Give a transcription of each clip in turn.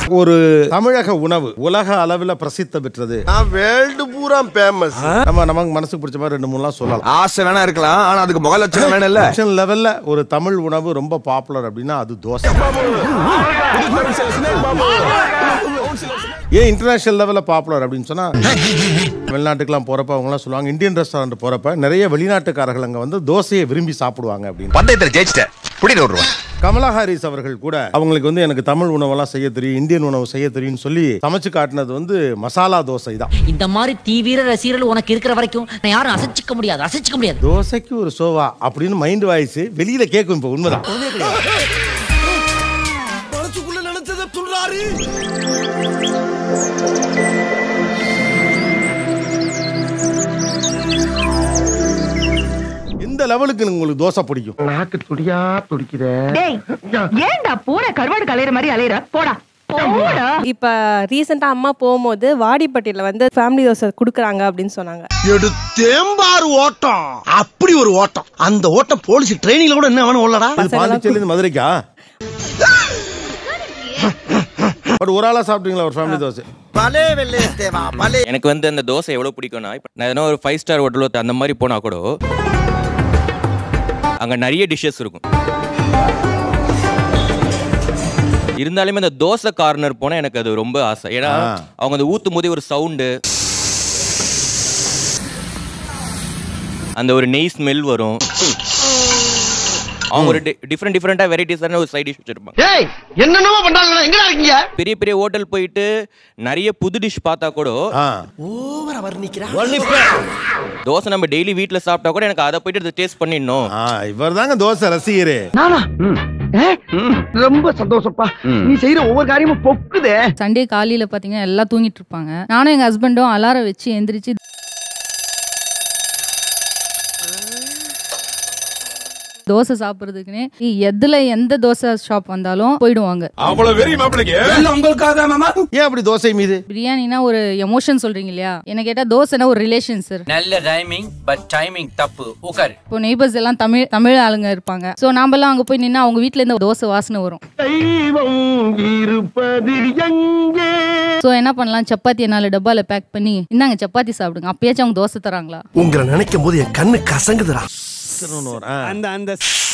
ஒரு தமிழக உணவு உலக அளவில் பிரசித்த பெற்றது நான் வேர்ல்டு பூரா ஃபேமஸ் நம்ம நமக்கு மனசுக்கு பிடிச்ச மாதிரி ரெண்டு மூணுலாம் சொல்லலாம் ஆசை வேணா இருக்கலாம் ஆனா அதுக்கு முக லட்சணம் வேணும் இல்ல நேஷனல் லெவல்ல ஒரு தமிழ் உணவு ரொம்ப பாப்புலர் அப்படின்னா அது தோசை ஏன் இன்டர்நேஷனல் லெவலில் பாப்புலர் அப்படின்னு சொன்னா வெளிநாட்டுக்கெல்லாம் போறப்ப அவங்கலாம் சொல்லுவாங்க இந்தியன் ரெஸ்டாரண்ட் போறப்ப நிறைய வெளிநாட்டுக்காரர்கள் அங்க வந்து தோசையை விரும்பி சாப்பிடுவாங்க அப்படின்னு பந்தயத்துல ஜெயிச்சிட்டேன் புடிட்டு விடுறோம் கமலா ஹாரிஸ் அவர்கள் கூட அவங்களுக்கு வந்து எனக்கு தமிழ் உணவெல்லாம் செய்ய தெரியும் இந்தியன் உணவு செய்ய தெரியும்னு சொல்லி சமைச்சு காட்டினது வந்து மசாலா தோசை தான் இந்த மாதிரி தீவிர ரசிகர்கள் உனக்கு இருக்கிற வரைக்கும் நான் யாரும் அசைச்சிக்க முடியாது அசைச்சிக்க முடியாது தோசைக்கு ஒரு சோவா அப்படின்னு மைண்ட் வாய்ஸ் வெளியில கேட்கும் இப்போ உண்மைதான் மனசுக்குள்ள நினைச்சதை சொல்றாரு இந்த லெவலுக்கு உங்களுக்கு தோசை பிடிக்கும் நாக்கு துடியா துடிக்குதே டேய் ஏன்டா பூனை கருவாடு கலையிற மாதிரி அலையற போடா போடா இப்ப ரீசெண்டா அம்மா போகும்போது வாடிப்பட்டியில வந்து ஃபேமிலி தோசை குடுக்குறாங்க அப்படின்னு சொன்னாங்க எடுத்தேம்பாரு ஓட்டம் அப்படி ஒரு ஓட்டம் அந்த ஓட்டம் போலீஸ் ட்ரைனிங்ல கூட என்ன வேணும் உள்ளடா இது பாண்டிச்சேரி மதுரைக்கா பட் ஒரு ஆளா சாப்பிட்டீங்களா ஒரு ஃபேமிலி தோசை பலே வெள்ளே தேவா பலே எனக்கு வந்து அந்த தோசை எவ்வளோ பிடிக்கும்னா இப்போ நான் எதனா ஒரு ஃபைவ் ஸ்டார் ஹோட்டலோ அந்த மாதிரி போனால் கூட அங்கே நிறைய டிஷ்ஷஸ் இருக்கும் இருந்தாலுமே அந்த தோசை கார்னர் போனால் எனக்கு அது ரொம்ப ஆசை ஏன்னா ஆ. அவங்க அந்த ஊற்றும் போதே ஒரு சவுண்டு அந்த ஒரு நெய் ஸ்மெல் வரும் அவங்க ஒரு டிஃப்ரெண்ட் டிஃப்ரெண்ட்டாக வெரைட்டிஸான ஒரு சைட் டிஷ் வச்சிருப்பாங்க ஏய் என்னென்னமோ பண்றாங்க எங்கடா இருக்கீங்க பெரிய பெரிய ஹோட்டல் போயிட்டு நிறைய புது டிஷ் பார்த்தா கூட ஆ ஓவரா வர்ணிக்கிறா தோசை நம்ம டெய்லி வீட்டில் சாப்பிட்டா கூட எனக்கு அதை போயிட்டு டேஸ்ட் பண்ணிடணும் ஆ இவர் தாங்க தோசை ரசிகரே நானா ஏ? ரொம்ப சந்தோஷப்பா நீ செய்யற ஒவ்வொரு காரியமும் பொக்குதே சண்டே காலையில பாத்தீங்கன்னா எல்லாம் தூங்கிட்டு இருப்பாங்க நானும் எங்க ஹஸ்பண்டும் அலாரம் வச்சு எந்திரிச்சு தோசை சாப்பிட்றதுக்குன்னே எதுல எந்த தோசை ஷாப் வந்தாலும் போயிடுவாங்க ஏன் அப்படி தோசை மீது பிரியாணினா ஒரு எமோஷன் சொல்றீங்க இல்லையா என்ன கேட்டா தோசைனா ஒரு ரிலேஷன் சார் நல்ல டைமிங் பட் டைமிங் தப்பு உட்காரு இப்போ நெய்பர்ஸ் எல்லாம் தமிழ் தமிழ் ஆளுங்க இருப்பாங்க ஸோ நாமெல்லாம் அங்க போய் நின்னா அவங்க வீட்ல இருந்து தோசை வாசனை வரும் தெய்வம் இருப்பது எங்கே ஸோ என்ன பண்ணலாம் சப்பாத்தியை நாலு டப்பால பேக் பண்ணி இந்தாங்க சப்பாத்தி சாப்பிடுங்க அப்பயாச்சும் அவங்க தோசை தராங்களா உங்களை நினைக்கும் போது என் கண்ணு கசங்குதுடா ஆ. அந்த அந்த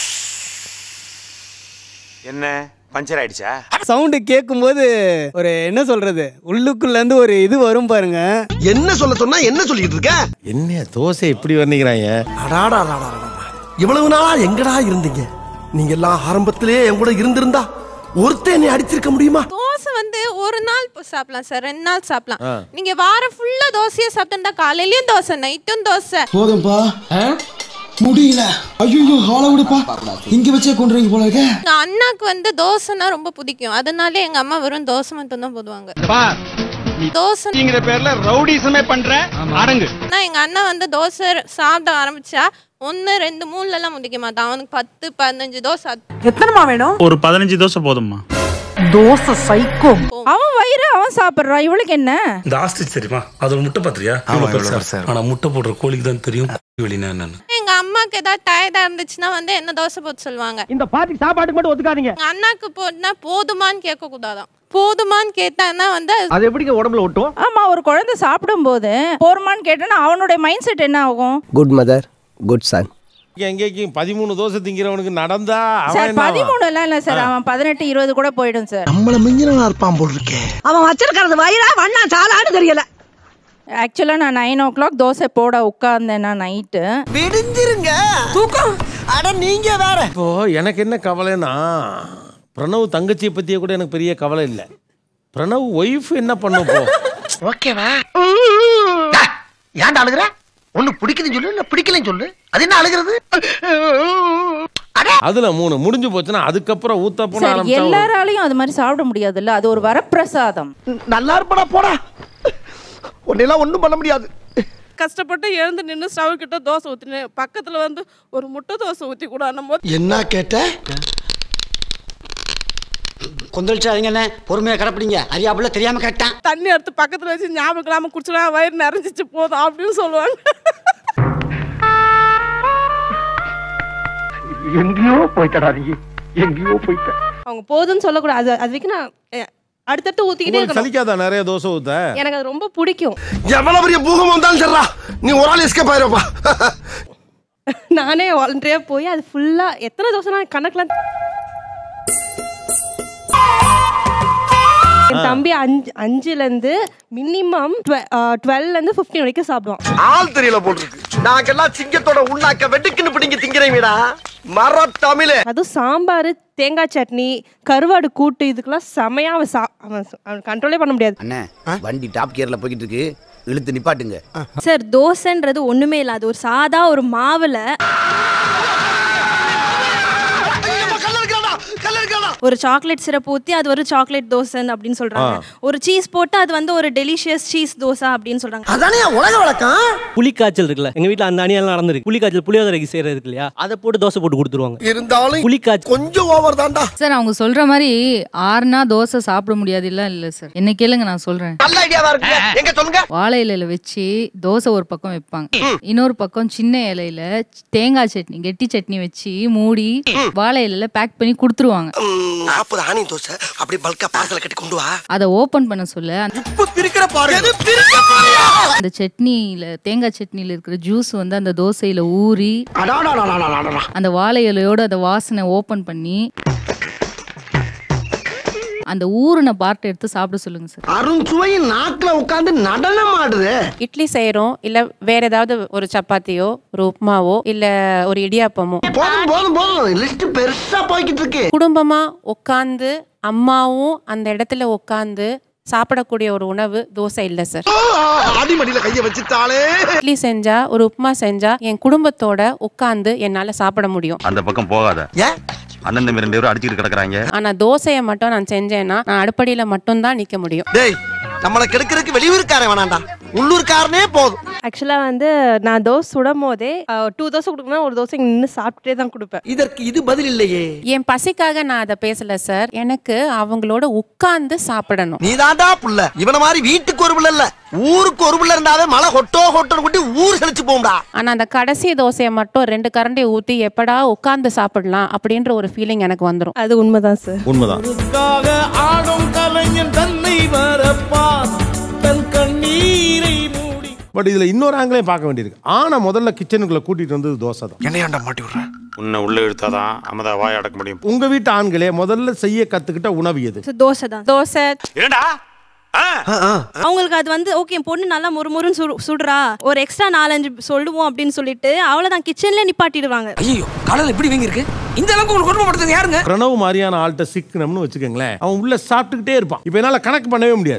என்ன பஞ்சர் ஆயிடுச்சா சவுண்டு கேட்கும்போது ஒரு என்ன சொல்றது உள்ளுக்குள்ள இருந்து ஒரு இது வரும் பாருங்க என்ன சொல்ல சொன்னா என்ன சொல்லிட்டு இருக்க என்ன தோசை இப்படி வர்ணிக்கிறாங்க அடாடா அடாடா, அடாடா. இவ்வளவு நாளா எங்கடா இருந்தீங்க நீங்க எல்லாம் ஆரம்பத்திலே என் கூட இருந்திருந்தா ஒருத்தன் என்னை அடிச்சிருக்க முடியுமா தோசை வந்து ஒரு நாள் சாப்பிடலாம் சார் ரெண்டு நாள் சாப்பிடலாம் நீங்க வாரம் ஃபுல்லா தோசையே சாப்பிட்டா காலையிலயும் தோசை நைட்டும் தோசை போதும்பா முடியல ஐயோ ஹால விடுப்பா இங்க வச்சே கொண்டுறீங்க போல இருக்க எங்க அண்ணாக்கு வந்து தோசைனா ரொம்ப பிடிக்கும் அதனால எங்க அம்மா வெறும் தோசை மட்டும் தான் போடுவாங்க தோசை பேர்ல ரவுடிசமே பண்ற அடங்கு ஆனா எங்க அண்ணா வந்து தோசை சாப்பிட ஆரம்பிச்சா ஒன்னு ரெண்டு மூணுல எல்லாம் முடிக்க மாட்டான் அவனுக்கு பத்து பதினஞ்சு தோசை எத்தனைமா வேணும் ஒரு பதினஞ்சு தோசை போதும்மா தோசை சைக்கோ அவன் வயிறு அவன் சாப்பிடுறான் இவளுக்கு என்ன இந்த ஆஸ்ட்ரிச் தெரியுமா அதோட முட்டை பாத்திரியா ஆனா முட்டை போடுற கோழிக்கு தான் தெரியும் வெளினா என்னன்னு எங்க அம்மாக்கு ஏதாவது டயர்டா இருந்துச்சுன்னா வந்து என்ன தோசை போட்டு சொல்லுவாங்க இந்த பாட்டி சாப்பாட்டுக்கு மட்டும் ஒத்துக்காதீங்க எங்க அண்ணாக்கு போட்டுனா போதுமான்னு கேட்க கூடாதாம் போதுமான்னு கேட்டான்னா வந்து அது எப்படிங்க உடம்புல ஒட்டும் ஆமா ஒரு குழந்தை சாப்பிடும் போது போருமான்னு கேட்டேன்னா அவனுடைய மைண்ட் செட் என்ன ஆகும் குட் மதர் குட் சன் எங்கேயும் பதிமூணு தோசை திங்கிறவனுக்கு நடந்தா அவன் சார் என்ன ஆவான்? பதிமூணு எல்லாம் இல்ல சார் அவன் பதினெட்டு இருபது கூட போயிடும் சார் நம்மள மிஞ்சினா இருப்பான் போல் இருக்கே அவன் வச்சிருக்கிறது வயிறா வண்ணா சாலான்னு தெரியல ஆக்சுவலா நான் நைன் ஓ கிளாக் தோசை போட உட்கார்ந்தேன்னா நைட்டு விடிஞ்சிருங்க தூக்கம் அட நீங்க வேற இப்போ எனக்கு என்ன கவலைன்னா பிரணவ் தங்கச்சியை பத்தியே கூட எனக்கு பெரிய கவலை இல்லை பிரணவ் ஒய்ஃப் என்ன பண்ணும் இப்போ ஓகேவா ஏன்டா அழுகுற ஒண்ணு பிடிக்குதுன்னு சொல்லு இல்ல பிடிக்கலன்னு சொல்லு அது என்ன அழுகிறது அதுல மூணு முடிஞ்சு போச்சுன்னா அதுக்கப்புறம் ஊத்த போன சார் ஆரம்பிச்சா ஒரு- எல்லாராலையும் அது மாதிரி சாப்பிட முடியாதுல்ல அது ஒரு வரப்பிரசாதம் நல்லா இருப்படா போடா உன்னெல்லாம் ஒண்ணும் பண்ண முடியாது கஷ்டப்பட்டு எழுந்து நின்று ஸ்டவ் கிட்ட தோசை ஊத்தினேன் பக்கத்துல வந்து ஒரு முட்டை தோசை ஊத்தி கூட போது என்ன கேட்ட கொந்தளிச்சாதீங்க என்ன பொறுமையா கடப்பிடிங்க அறியாப்புல தெரியாம கேட்டான் தண்ணி எடுத்து பக்கத்துல வச்சு ஞாபகம் இல்லாம குடிச்சா வயிறு நிறைஞ்சிச்சு போதும் அப்படின்னு சொல்லுவாங்க எங்கேயோ போயிட்டடா நீ எங்கேயோ போயிட்ட அவங்க போதும்னு சொல்லக்கூடாது அது அது வரைக்கும் நான் எ- அடுத்தடுத்து ஊத்திக்கிட்டே உங்களுக்கு இருக்கணும் சலிக்காதா நிறைய தோசை ஊத்த எனக்கு அது ரொம்ப பிடிக்கும் எவ்வளவு பெரிய பூகம் வந்தாலும் சரிடா நீ ஒரு ஆள் எஸ்கேப் ஆயிருப்பா நானே வாலண்டியா போய் அது ஃபுல்லா எத்தனை தோசை நான் கணக்குல என் தம்பி அஞ்சு அஞ்சுல இருந்து மினிமம் டுவெல்ல இருந்து பிப்டீன் வரைக்கும் சாப்பிடுவான் ஆள் தெரியல போட்டுருக்கு நாங்கெல்லாம் சிங்கத்தோட உண்ணாக்க வெட்டுக்குன்னு பிடிங்க திங்கிறீங்கடா மர தமிழே அதுவும் சாம்பார் தேங்காய் சட்னி கருவாடு கூட்டு இதுக்கெல்லாம் செமையா அவன் சா அவன் அவன் கண்ட்ரோலே பண்ண முடியாது அண்ணே வண்டி டாப் கியர்ல போய்கிட்டு இருக்கு இழுத்து நிப்பாட்டுங்க சார் தோசைன்றது ஒண்ணுமே இல்ல அது ஒரு சாதா ஒரு மாவுல ஒரு சாக்லேட் சிரப் ஊத்தி அது ஒரு சாக்லேட் தோசை அப்படின்னு சொல்றாங்க ஒரு சீஸ் போட்டு அது வந்து ஒரு டெலிஷியஸ் சீஸ் தோசை அப்படின்னு சொல்றாங்க அதானே உலக வழக்கம் புளிக்காய்ச்சல் இருக்குல்ல எங்க வீட்ல அந்த அணியெல்லாம் நடந்திருக்கு புளிக்காய்ச்சல் புளியோதரைக்கு செய்யறது இருக்கு இல்லையா அதை போட்டு தோசை போட்டு கொடுத்துருவாங்க இருந்தாலும் புளிக்காய்ச்சல் கொஞ்சம் ஓவர் தான்டா சார் அவங்க சொல்ற மாதிரி ஆறுனா தோசை சாப்பிட முடியாது இல்ல இல்ல சார் என்ன கேளுங்க நான் சொல்றேன் நல்ல ஐடியாவா இருக்கு எங்க சொல்லுங்க வாழை இலையில வச்சு தோசை ஒரு பக்கம் வைப்பாங்க இன்னொரு பக்கம் சின்ன இலையில தேங்காய் சட்னி கெட்டி சட்னி வச்சு மூடி வாழை இலையில பேக் பண்ணி கொடுத்துருவாங்க நாற்பது ஆணி தோசை அப்படி பல்கா பார்சல் கட்டி கொண்டு வா அதை ஓபன் பண்ண சொல்ல அந்த- பிரிக்கிற பாரு அந்த சட்னியில தேங்காய் சட்னியில இருக்கிற ஜூஸ் வந்து அந்த தோசையில ஊறி அந்த வாழை இலையோட அந்த வாசனை ஓபன் பண்ணி அந்த ஊறின பார்ட் எடுத்து சாப்பிட சொல்லுங்க சார் அருண் சுவையின் நாக்குல உட்கார்ந்து நடனம் ஆடுது இட்லி செய்கிறோம் இல்லை வேற ஏதாவது ஒரு சப்பாத்தியோ ஒரு உப்புமாவோ இல்லை ஒரு இடியாப்பமோ போதும் போதும் போதும் லிஸ்ட் பெருசா போய்கிட்டு இருக்கு குடும்பமாக உட்காந்து அம்மாவும் அந்த இடத்துல உட்காந்து சாப்பிடக்கூடிய ஒரு உணவு தோசை இல்லை சார் அடிமடியில கைய வச்சுட்டாலே இட்லி செஞ்சா ஒரு உப்புமா செஞ்சா என் குடும்பத்தோட உட்காந்து என்னால் சாப்பிட முடியும் அந்த பக்கம் போகாத அண்ணன் தம்பி ரெண்டு பேரும் அடிச்சுட்டு கிடக்குறாங்க ஆனா தோசையை மட்டும் நான் செஞ்சேன்னா நான் அடுப்படியில மட்டும்தான் நிக்க முடியும் டேய் நம்மள கெடுக்கிறதுக்கு வெளியூர்காரன் வேணாண்டா உள்ளூர்காரனே போதும் ஆக்சுவலா வந்து நான் தோசை சுடும் போதே டூ தோசை கொடுக்கணும் ஒரு தோசை நின்று சாப்பிட்டுட்டே தான் கொடுப்பேன் இதற்கு இது பதில் இல்லையே என் பசிக்காக நான் அதை பேசல சார் எனக்கு அவங்களோட உட்கார்ந்து சாப்பிடணும் நீதாண்டா புள்ள இவன மாதிரி வீட்டுக்கு ஒரு புள்ள இல்ல ஊருக்கு ஒரு புள்ள இருந்தாவே மழை கொட்டோ கொட்டோன்னு கொட்டி ஊர் செழிச்சு போகும்டா ஆனா அந்த கடைசி தோசையை மட்டும் ரெண்டு கரண்டி ஊத்தி எப்படா உட்கார்ந்து சாப்பிடலாம் அப்படின்ற ஒரு ஃபீலிங் எனக்கு வந்துடும் அது உண்மைதான் சார் உண்மைதான் ஆடும் கலைஞன் தன்னை வரப்பான் தன் கண்ணீரை மூடி பட் இதுல இன்னொரு ஆங்கிலையும் பார்க்க வேண்டியிருக்கு ஆனா முதல்ல கிச்சனுக்குள்ள கூட்டிட்டு வந்தது தோசை தான் என்னையாண்டா மாட்டி விடுறேன் உன்னை உள்ள இழுத்தாதான் அமதா வாய் அடக்க முடியும் உங்க வீட்டு ஆண்களே முதல்ல செய்ய கத்துக்கிட்ட உணவு எது தோசை தான் தோசை ஏண்டா அவங்களுக்கு அது வந்து ஓகே பொண்ணு நல்லா முறுமுறுன்னு சுடு சுடுறா ஒரு எக்ஸ்ட்ரா நாலஞ்சு சொல்லுவோம் அப்படின்னு சொல்லிட்டு அவ்வளவுதான் கிச்சன்ல நிப்பாட்டிடுவாங்க ஐயோ காலையில இப்படி வீங்கி இருக்கு இந்த அளவுக்கு உங்களுக்கு குடும்பப்படுத்துறது யாருங்க பிரணவ் மாதிரியான ஆள்கிட்ட சிக்கனம்னு வச்சுக்கோங்களேன் அவன் உள்ள சாப்பிட்டுக்கிட்டே இருப்பான் இப்போ என்னால கணக்கு பண்ணவே முடியாது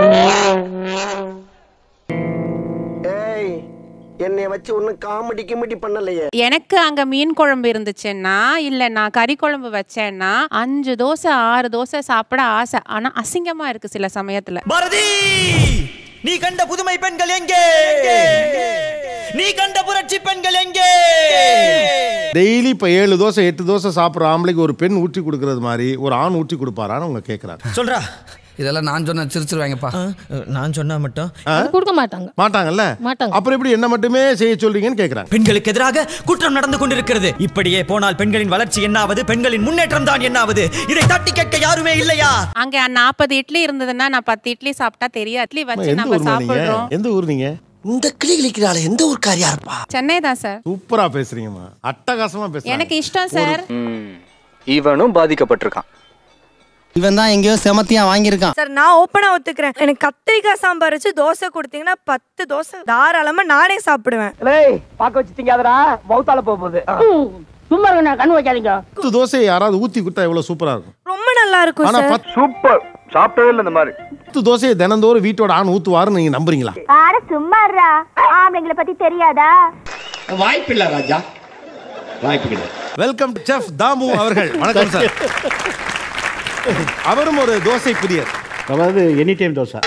ஏய் என்னைய வச்சு ஒன்னும் காமெடி கிமெடி பண்ணலையே எனக்கு அங்க மீன் குழம்பு இருந்துச்சுன்னா இல்ல நான் கறி குழம்பு வச்சேன்னா அஞ்சு தோசை ஆறு தோசை சாப்பிட ஆசை ஆனா அசிங்கமா இருக்கு சில சமயத்துல பாரதி நீ கண்ட புதுமை பெண்கள் எங்கே நீ கண்ட புரட்சி பெண்கள் எங்கே டெய்லி இப்போ ஏழு தோசை எட்டு தோசை சாப்பிட்ற ஆம்பளைக்கு ஒரு பெண் ஊற்றி கொடுக்கறது மாதிரி ஒரு ஆண் ஊற்றி கொடுப்பாரான்னு அவங்க கேட்குறாரு சொல்றா இதெல்லாம் நான் சொன்ன சிரிச்சிருவாங்கப்பா நான் சொன்னா மட்டும் கொடுக்க மாட்டாங்க மாட்டாங்கல்ல மாட்டாங்க அப்புறம் எப்படி என்ன மட்டுமே செய்ய சொல்றீங்கன்னு கேட்குறாங்க பெண்களுக்கு எதிராக குற்றம் நடந்து கொண்டிருக்கிறது இப்படியே போனால் பெண்களின் வளர்ச்சி என்னாவது பெண்களின் முன்னேற்றம் தான் என்னாவது இதை தட்டி கேட்க யாருமே இல்லையா அங்க நாற்பது இட்லி இருந்ததுன்னா நான் பத்து இட்லி சாப்பிட்டா தெரியாது இட்லி வச்சு எந்த நம்ம ஊர் நீங்க சாப்பிடுறோம் எந்த ஊர் நீங்க இந்த கிளி கிளிக்கிறாள் எந்த ஊர்க்காரியா இருப்பா சென்னை தான் சார் சூப்பரா பேசுறீங்கம்மா அட்டகாசமா பேசுறீங்க எனக்கு இஷ்டம் சார் இவனும் பாதிக்கப்பட்டிருக்கான் இவன் தான் எங்கேயோ செமத்தியா வாங்கியிருக்கான் சார் நான் ஓப்பனா ஒத்துக்கிறேன் எனக்கு கத்திரிக்காய் சாம்பார் வச்சு தோசை கொடுத்தீங்கன்னா பத்து தோசை தாராளமா நானே சாப்பிடுவேன் பாக்க வச்சு திங்காதடா மவுத்தால போக போகுது சும்மா இருங்க கண்ணு வைக்காதீங்க பத்து தோசையை யாராவது ஊத்தி கொடுத்தா எவ்வளவு சூப்பரா இருக்கும் ரொம்ப நல்லா இருக்கும் ஆனா சார் பத்து சூப்பர் சாப்பிட்டவே இல்லை இந்த மாதிரி பத்து தோசையை தினந்தோறும் வீட்டோட ஆண் ஊத்துவாருன்னு நீங்க நம்புறீங்களா ஆட சும்மாறா ஆம்பளைங்களை பத்தி தெரியாதா வாய்ப்பில்லை ராஜா வாய்ப்பு கிடையாது வெல்கம் டு செஃப் தாமு அவர்கள் வணக்கம் சார் அவரும் ஒரு தோசை புதியர் அதாவது எனி டைம் தோசை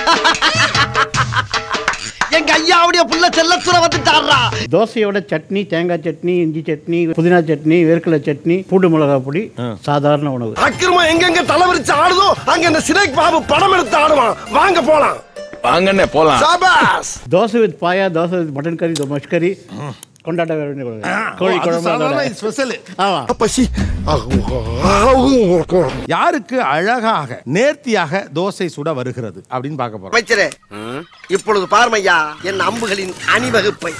எங்க ஐயாவுடைய புள்ள செல்லத்துற வந்துட்டாரா தோசையோட சட்னி தேங்காய் சட்னி இஞ்சி சட்னி புதினா சட்னி வேர்க்கடலை சட்னி பூண்டு மிளகா பொடி சாதாரண உணவு அக்கிரமம் எங்கெங்க தலைவரிச்சு ஆடுதோ அங்க இந்த சினைக் பாபு படம் எடுத்து ஆடுவான் வாங்க போலாம் வாங்கண்ணே சபாஸ் dosa with paya dosa with mutton curry மஷ் கறி கொண்டாட்ட வேண்டிய குழம்பு கோழி அது குழம்பு சாதாரண அதோட. இது ஸ்பெஷல் ஆமா பசி யாருக்கு அழகாக நேர்த்தியாக தோசை சுட வருகிறது அப்படின்னு பார்க்க போறோம் அமைச்சரே இப்பொழுது பார்மையா என் அம்புகளின் அணிவகுப்பை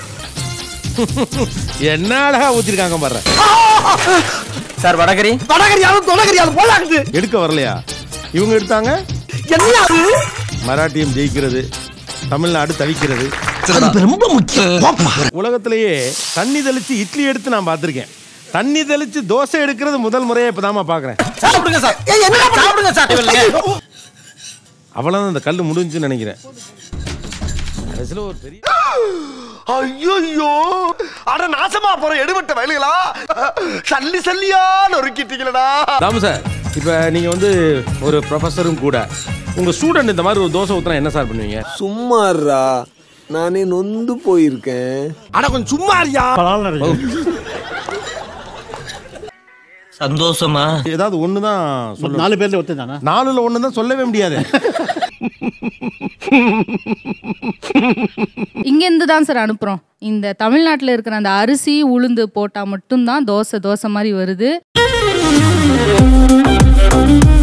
என்ன அழகா ஊத்திருக்காங்க பாரு சார் வடகரி வடகரியாலும் தொடகரியாலும் போலாகுது எடுக்க வரலையா இவங்க எடுத்தாங்க என்ன அது மராட்டியம் ஜெயிக்கிறது தமிழ்நாடு தவிக்கிறது ரொம்ப முக்கியம் உலகத்திலேயே தண்ணி தெளிச்சு இட்லி எடுத்து நான் பார்த்திருக்கேன் தண்ணி தெளிச்சு தோசை எடுக்கிறது முதல் முறையா இப்பதாம்மா பாக்குறேன் சாப்பிடுங்க சார் சாப்பிடுங்க சார் அவ்வளவுதான் இந்த கல் முடிஞ்சுன்னு நினைக்கிறேன் கடைசியில ஒரு பெரிய ஐயோ அட நாசமா போற எடுபட்ட வயலுகளா சல்லி சல்லியா நொறுக்கிட்டீங்களடா தாமு சார் இப்போ நீங்க வந்து ஒரு ப்ரொஃபஸரும் கூட உங்க ஸ்டூடெண்ட் இந்த மாதிரி ஒரு தோசை ஊத்துனா என்ன சார் பண்ணுவீங்க சும்மாறா நானே நொந்து போயிருக்கேன் அட கொஞ்சம் சும்மா இருயா சந்தோஷமா ஏதாவது ஒன்று தான் சொல்லணும் நாலு பேர்ல ஒத்து தானே நாலுல ஒன்று தான் சொல்லவே முடியாது இங்கேருந்து தான் சார் அனுப்புகிறோம் இந்த தமிழ்நாட்டில் இருக்கிற அந்த அரிசி உளுந்து போட்டால் மட்டும்தான் தோசை தோசை மாதிரி வருது